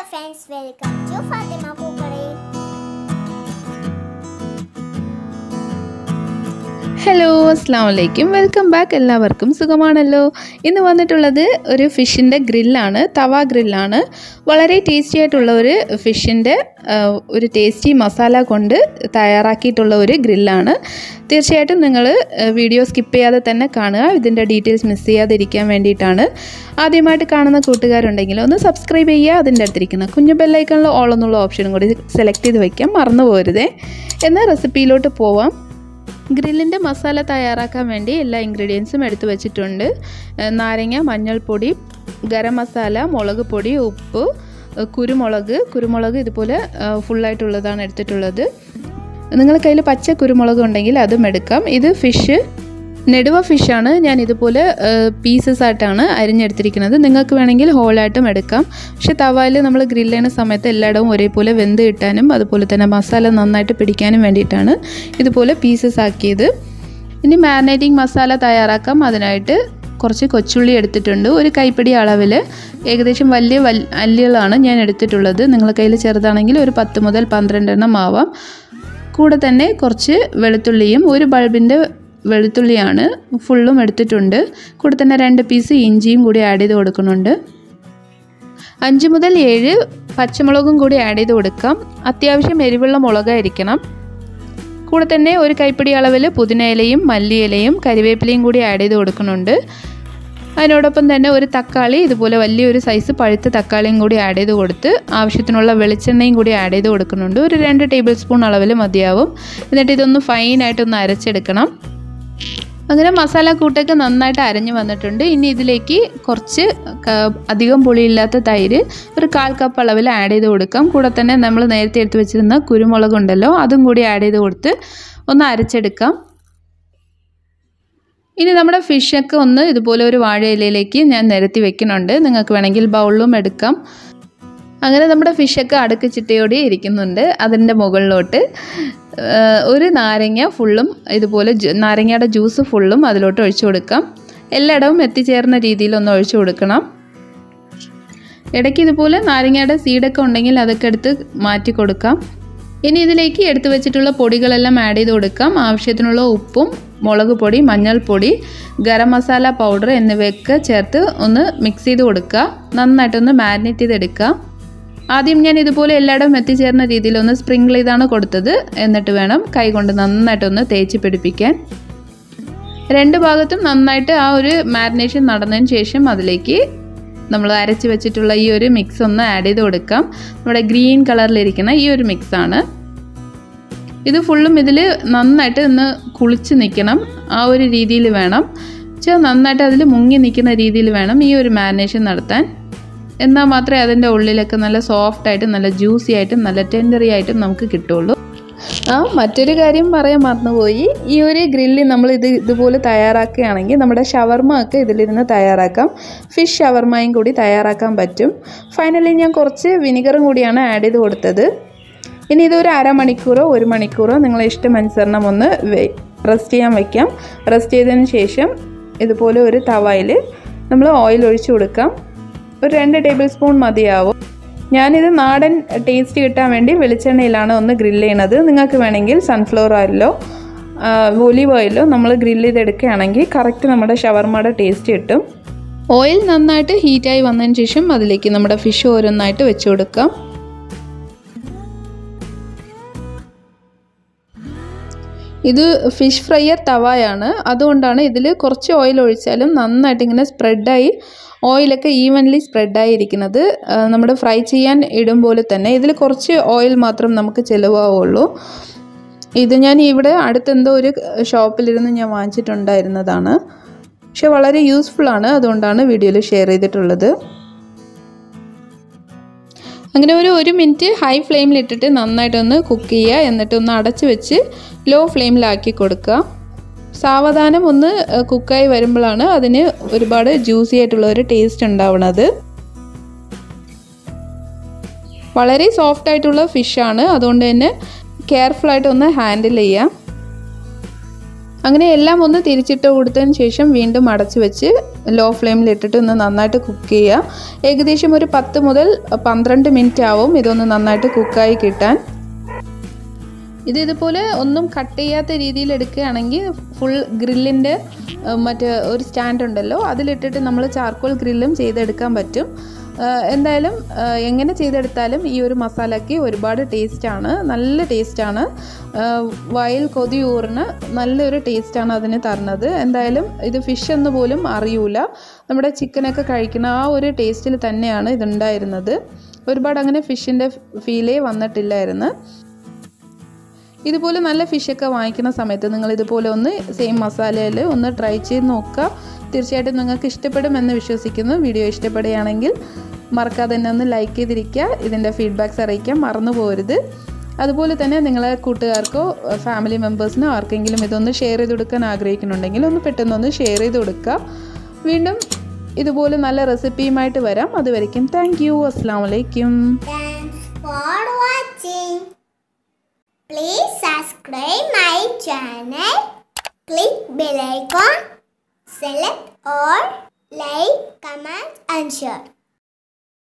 Friends welcome to Fathima പൂക്കടയിൽ hello അസ്സാം വലൈക്കും വെൽക്കം ബാക്ക് എല്ലാവർക്കും സുഖമാണല്ലോ ഇന്ന് വന്നിട്ടുള്ളത് ഒരു ഫിഷിൻ്റെ ഗ്രില്ലാണ് തവ ഗ്രില്ലാണ് വളരെ ടേസ്റ്റി ആയിട്ടുള്ള ഒരു ഫിഷിൻ്റെ ഒരു ടേസ്റ്റി മസാല കൊണ്ട് തയ്യാറാക്കിയിട്ടുള്ള ഒരു ഗ്രില്ലാണ് തീർച്ചയായിട്ടും നിങ്ങൾ വീഡിയോ സ്കിപ്പ് ചെയ്യാതെ തന്നെ കാണുക ഇതിൻ്റെ ഡീറ്റെയിൽസ് മിസ് ചെയ്യാതിരിക്കാൻ വേണ്ടിയിട്ടാണ് ആദ്യമായിട്ട് കാണുന്ന കൂട്ടുകാരുണ്ടെങ്കിൽ ഒന്ന് സബ്സ്ക്രൈബ് ചെയ്യുക അതിൻ്റെ അടുത്തിരിക്കുന്ന കുഞ്ഞു ബെല്ലൈക്കണിൽ ഓൾ എന്നുള്ള ഓപ്ഷനും കൂടി സെലക്ട് ചെയ്ത് വയ്ക്കാം മറന്നു പോരുതേ എന്നാൽ റെസിപ്പിയിലോട്ട് പോവാം ഗ്രില്ലിൻ്റെ മസാല തയ്യാറാക്കാൻ വേണ്ടി എല്ലാ ഇൻഗ്രീഡിയൻസും എടുത്തു വെച്ചിട്ടുണ്ട് ഏഹ് നാരങ്ങ മഞ്ഞൾപ്പൊടി ഗരം മസാല മുളക് പൊടി ഉപ്പ് ഏഹ് കുരുമുളക് കുരുമുളക് ഇതുപോലെ ഏഹ് ഫുള്ളായിട്ടുള്ളതാണ് എടുത്തിട്ടുള്ളത് നിങ്ങളുടെ കയ്യിൽ പച്ച കുരുമുളക് ഉണ്ടെങ്കിൽ അതും എടുക്കാം ഇത് ഫിഷ് നെടുവ ഫിഷാണ് ഞാൻ ഇതുപോലെ പീസസ് ആയിട്ടാണ് അരിഞ്ഞെടുത്തിരിക്കുന്നത് നിങ്ങൾക്ക് വേണമെങ്കിൽ ഹോളായിട്ടും എടുക്കാം പക്ഷെ തവായിൽ നമ്മൾ ഗ്രില്ല് ചെയ്യുന്ന സമയത്ത് എല്ലായിടവും ഒരേപോലെ വെന്ത് കിട്ടാനും അതുപോലെ തന്നെ മസാല നന്നായിട്ട് പിടിക്കാനും വേണ്ടിയിട്ടാണ് ഇതുപോലെ പീസസ് ആക്കിയത് ഇനി മാരിനേറ്റിംഗ് മസാല തയ്യാറാക്കാം അതിനായിട്ട് കുറച്ച് കൊച്ചുള്ളി എടുത്തിട്ടുണ്ട് ഒരു കൈപ്പിടി അളവിൽ ഏകദേശം വലിയ വൽ അല്ലികളാണ് ഞാൻ എടുത്തിട്ടുള്ളത് നിങ്ങളുടെ കയ്യിൽ ചെറുതാണെങ്കിൽ ഒരു പത്ത് മുതൽ പന്ത്രണ്ടെണ്ണം ആവാം കൂടെ തന്നെ കുറച്ച് വെളുത്തുള്ളിയും ഒരു ബൾബിൻ്റെ വെളുത്തുള്ളിയാണ് ഫുള്ളും എടുത്തിട്ടുണ്ട് കൂടെ തന്നെ രണ്ട് പീസ് ഇഞ്ചിയും കൂടി ആഡ് ചെയ്ത് കൊടുക്കുന്നുണ്ട് അഞ്ച് മുതൽ ഏഴ് പച്ചമുളകും കൂടി ആഡ് ചെയ്ത് കൊടുക്കാം അത്യാവശ്യം എരിവുള്ള മുളകായിരിക്കണം കൂടെ തന്നെ ഒരു കൈപ്പിടി അളവിൽ പുതിനയിലയും മല്ലിയിലയും കരിവേപ്പിലയും കൂടി ആഡ് ചെയ്ത് കൊടുക്കുന്നുണ്ട് അതിനോടൊപ്പം തന്നെ ഒരു തക്കാളി ഇതുപോലെ വലിയൊരു സൈസ് പഴുത്ത തക്കാളിയും കൂടി ആഡ് ചെയ്ത് കൊടുത്ത് ആവശ്യത്തിനുള്ള വെളിച്ചെണ്ണയും കൂടി ആഡ് ചെയ്ത് കൊടുക്കുന്നുണ്ട് ഒരു രണ്ട് ടേബിൾ സ്പൂൺ അളവിൽ മതിയാവും എന്നിട്ട് ഇതൊന്ന് ഫൈനായിട്ടൊന്ന് അരച്ചെടുക്കണം അങ്ങനെ മസാല കൂട്ടൊക്കെ നന്നായിട്ട് അരഞ്ഞു വന്നിട്ടുണ്ട് ഇനി ഇതിലേക്ക് കുറച്ച് ക- അധികം പുളിയില്ലാത്ത തൈര് ഒരു കാൽ കപ്പ് അളവിൽ ആഡ് ചെയ്ത് കൊടുക്കാം കൂടെ തന്നെ നമ്മൾ നേരത്തെ എടുത്ത് വെച്ചിരുന്ന കുരുമുളക് ഉണ്ടല്ലോ അതും കൂടി ആഡ് ചെയ്ത് കൊടുത്ത് ഒന്ന് അരച്ചെടുക്കാം ഇനി നമ്മുടെ ഫിഷൊക്കെ ഒന്ന് ഇതുപോലെ ഒരു വാഴയിലയിലേക്ക് ഞാൻ നിരത്തി വെക്കുന്നുണ്ട് നിങ്ങൾക്ക് വേണമെങ്കിൽ ബൗളിലും എടുക്കാം അങ്ങനെ നമ്മുടെ ഫിഷൊക്കെ അടുക്ക് ചിട്ടയോടെ ഇരിക്കുന്നുണ്ട് അതിൻ്റെ മുകളിലോട്ട് ആ, ഒരു നാരങ്ങ ഫുള്ളും ഇതുപോലെ ജു- നാരങ്ങയുടെ ജ്യൂസ് ഫുള്ളും അതിലോട്ട് ഒഴിച്ചു കൊടുക്കാം എല്ലായിടവും എത്തിച്ചേർന്ന രീതിയിൽ ഒന്ന് ഒഴിച്ചു കൊടുക്കണം ഇടയ്ക്ക് ഇതുപോലെ നാരങ്ങയുടെ സീഡൊക്കെ ഉണ്ടെങ്കിൽ അതൊക്കെ എടുത്ത് മാറ്റി കൊടുക്കാം ഇനി ഇതിലേക്ക് എടുത്തു വെച്ചിട്ടുള്ള പൊടികളെല്ലാം ആഡ് ചെയ്ത് കൊടുക്കാം ആവശ്യത്തിനുള്ള ഉപ്പും മുളക് പൊടി മഞ്ഞൾപ്പൊടി ഗരം മസാല പൗഡർ എന്നിവയൊക്കെ ചേർത്ത് ഒന്ന് മിക്സ് ചെയ്ത് കൊടുക്കുക നന്നായിട്ടൊന്ന് മാരിനേറ്റ് ചെയ്തെടുക്കുക ആദ്യം ഞാൻ ഇതുപോലെ എല്ലായിടവും എത്തിച്ചേർന്ന രീതിയിൽ ഒന്ന് സ്പ്രിങ്കിൾ ചെയ്താണ് കൊടുത്തത് എന്നിട്ട് വേണം കൈകൊണ്ട് നന്നായിട്ടൊന്ന് തേച്ച് പിടിപ്പിക്കാൻ രണ്ട് ഭാഗത്തും നന്നായിട്ട് ആ ഒരു മാരിനേഷൻ നടന്നതിന് ശേഷം അതിലേക്ക് നമ്മൾ അരച്ച് വെച്ചിട്ടുള്ള ഈ ഒരു മിക്സ് ഒന്ന് ആഡ് ചെയ്ത് കൊടുക്കാം നമ്മുടെ ഗ്രീൻ കളറിലിരിക്കുന്ന ഈ ഒരു മിക്സാണ് ഇത് ഫുള്ളും ഇതിൽ നന്നായിട്ട് ഒന്ന് കുളിച്ച് നിൽക്കണം ആ ഒരു രീതിയിൽ വേണം വെച്ചാൽ നന്നായിട്ട് അതിൽ മുങ്ങി നിൽക്കുന്ന രീതിയിൽ വേണം ഈ ഒരു മാരിനേഷൻ നടത്താൻ എന്നാൽ മാത്രമേ അതിൻ്റെ ഉള്ളിലൊക്കെ നല്ല സോഫ്റ്റ് ആയിട്ടും നല്ല ജ്യൂസി ആയിട്ടും നല്ല ടെൻഡറി ആയിട്ടും നമുക്ക് കിട്ടുള്ളൂ ആ മറ്റൊരു കാര്യം പറയാൻ മറന്നുപോയി ഈ ഒരു ഗ്രില്ല് നമ്മൾ ഇത് ഇതുപോലെ തയ്യാറാക്കുകയാണെങ്കിൽ നമ്മുടെ ഷവർമ ഒക്കെ ഇതിലിരുന്ന് തയ്യാറാക്കാം ഫിഷ് ഷവർമയും കൂടി തയ്യാറാക്കാൻ പറ്റും ഫൈനലി ഞാൻ കുറച്ച് വിനിഗറും കൂടിയാണ് ആഡ് ചെയ്ത് കൊടുത്തത് ഇനി ഇതൊരു അരമണിക്കൂറോ ഒരു മണിക്കൂറോ നിങ്ങളെ ഇഷ്ടമനുസരണം ഒന്ന് റെസ്റ്റ് ചെയ്യാൻ വയ്ക്കാം റെസ്റ്റ് ചെയ്തതിന് ശേഷം ഇതുപോലെ ഒരു തവയിൽ നമ്മൾ ഓയിൽ ഒഴിച്ചു കൊടുക്കാം ഒരു രണ്ട് ടേബിൾ സ്പൂൺ മതിയാവും ഞാനിത് നാടൻ ടേസ്റ്റ് കിട്ടാൻ വേണ്ടി വെളിച്ചെണ്ണയിലാണ് ഒന്ന് ഗ്രില്ല് ചെയ്യണത് നിങ്ങൾക്ക് വേണമെങ്കിൽ സൺഫ്ലവർ ഓയിലോ ഒലിവ് ഓയിലോ നമ്മൾ ഗ്രില്ല് ചെയ്തെടുക്കുകയാണെങ്കിൽ കറക്റ്റ് നമ്മുടെ ഷവർമയുടെ ടേസ്റ്റ് കിട്ടും ഓയിൽ നന്നായിട്ട് ഹീറ്റായി വന്നതിന് ശേഷം അതിലേക്ക് നമ്മുടെ ഫിഷ് ഓരോന്നായിട്ട് വെച്ച് കൊടുക്കാം ഇത് ഫിഷ് ഫ്രൈയർ തവായാണ് അതുകൊണ്ടാണ് ഇതിൽ കുറച്ച് ഓയിൽ ഒഴിച്ചാലും നന്നായിട്ട് ഇങ്ങനെ സ്പ്രെഡായി ഓയിലൊക്കെ ഈവൻലി സ്പ്രെഡായി ഇരിക്കുന്നത് ആ, നമ്മുടെ ഫ്രൈ ചെയ്യാൻ ഇടും പോലെ തന്നെ ഇതിൽ കുറച്ച് ഓയിൽ മാത്രം നമുക്ക് ചിലവാവുള്ളൂ ഇത് ഞാൻ ഇവിടെ അടുത്തെന്തോ ഒരു ഷോപ്പിലിരുന്ന് ഞാൻ വാങ്ങിച്ചിട്ടുണ്ടായിരുന്നതാണ് പക്ഷെ വളരെ യൂസ്ഫുൾ ആണ് അതുകൊണ്ടാണ് വീഡിയോയിൽ ഷെയർ ചെയ്തിട്ടുള്ളത് അങ്ങനെ ഒരു ഒരു മിനിറ്റ് ഹൈ ഫ്ലെയിമിലിട്ടിട്ട് നന്നായിട്ടൊന്ന് കുക്ക് ചെയ്യുക എന്നിട്ട് ഒന്ന് അടച്ച് വെച്ച് ലോ ഫ്ലെയിമിലാക്കി കൊടുക്കുക സാവധാനം ഒന്ന് ഏഹ്, കുക്കായി വരുമ്പോഴാണ് അതിന് ഒരുപാട് ജ്യൂസി ആയിട്ടുള്ള ഒരു ടേസ്റ്റ് ഉണ്ടാവുന്നത് വളരെ സോഫ്റ്റ് ആയിട്ടുള്ള ഫിഷാണ് അതുകൊണ്ട് തന്നെ കെയർഫുൾ ആയിട്ട് ഒന്ന് ഹാൻഡിൽ ചെയ്യാം അങ്ങനെ എല്ലാം ഒന്ന് തിരിച്ചിട്ട് കൊടുത്തതിന് ശേഷം വീണ്ടും അടച്ച് വെച്ച് ലോ ഫ്ലെയിമിൽ ഇട്ടിട്ട് ഒന്ന് നന്നായിട്ട് കുക്ക് ചെയ്യുക ഏകദേശം ഒരു പത്ത് മുതൽ പന്ത്രണ്ട് മിനിറ്റ് ആവും ഇതൊന്ന് നന്നായിട്ട് കുക്കായി കിട്ടാൻ ഇത് ഇതുപോലെ ഒന്നും കട്ട് ചെയ്യാത്ത രീതിയിൽ എടുക്കുകയാണെങ്കിൽ ഫുൾ ഗ്രില്ലിൻ്റെ മറ്റേ ഒരു സ്റ്റാൻഡ് ഉണ്ടല്ലോ അതിലിട്ടിട്ട് നമ്മൾ ചാർക്കോൾ ഗ്രില്ലും ചെയ്തെടുക്കാൻ പറ്റും ഏഹ് എന്തായാലും ഏഹ് എങ്ങനെ ചെയ്തെടുത്താലും ഈ ഒരു മസാലയ്ക്ക് ഒരുപാട് ടേസ്റ്റാണ് നല്ല ടേസ്റ്റാണ് വയൽ കൊതിയൂറിന് നല്ലൊരു ടേസ്റ്റാണ് അതിന് തരുന്നത് എന്തായാലും ഇത് ഫിഷ് എന്ന് പോലും അറിയൂല നമ്മുടെ ചിക്കനൊക്കെ കഴിക്കുന്ന ആ ഒരു ടേസ്റ്റിൽ തന്നെയാണ് ഇതുണ്ടായിരുന്നത് ഒരുപാട് അങ്ങനെ ഫിഷിൻ്റെ ഫീലേ വന്നിട്ടില്ലായിരുന്നു ഇതുപോലെ നല്ല ഫിഷൊക്കെ വാങ്ങിക്കുന്ന സമയത്ത് നിങ്ങൾ ഇതുപോലെ ഒന്ന് സെയിം മസാലയിൽ ഒന്ന് ട്രൈ ചെയ്ത് നോക്കുക തീർച്ചയായിട്ടും നിങ്ങൾക്ക് ഇഷ്ടപ്പെടുമെന്ന് വിശ്വസിക്കുന്നു വീഡിയോ ഇഷ്ടപ്പെടുകയാണെങ്കിൽ മറക്കാതെ തന്നെ ഒന്ന് ലൈക്ക് ചെയ്തിരിക്കുക ഇതിൻ്റെ ഫീഡ്ബാക്ക്സ് അറിയിക്കാൻ മറന്നു പോകരുത് അതുപോലെ തന്നെ നിങ്ങളെ കൂട്ടുകാർക്കോ ഫാമിലി മെമ്പേഴ്സിനോ ആർക്കെങ്കിലും ഇതൊന്ന് ഷെയർ ചെയ്ത് കൊടുക്കാൻ ആഗ്രഹിക്കുന്നുണ്ടെങ്കിൽ ഒന്ന് പെട്ടെന്നൊന്ന് ഷെയർ ചെയ്ത് കൊടുക്കുക വീണ്ടും ഇതുപോലെ നല്ല റെസിപ്പിയുമായിട്ട് വരാം അതുവരയ്ക്കും താങ്ക് യു അസ്സാം വലൈക്കും Thanks for watching. Please subscribe my channel. Click bell icon. Select all, like, comment and share.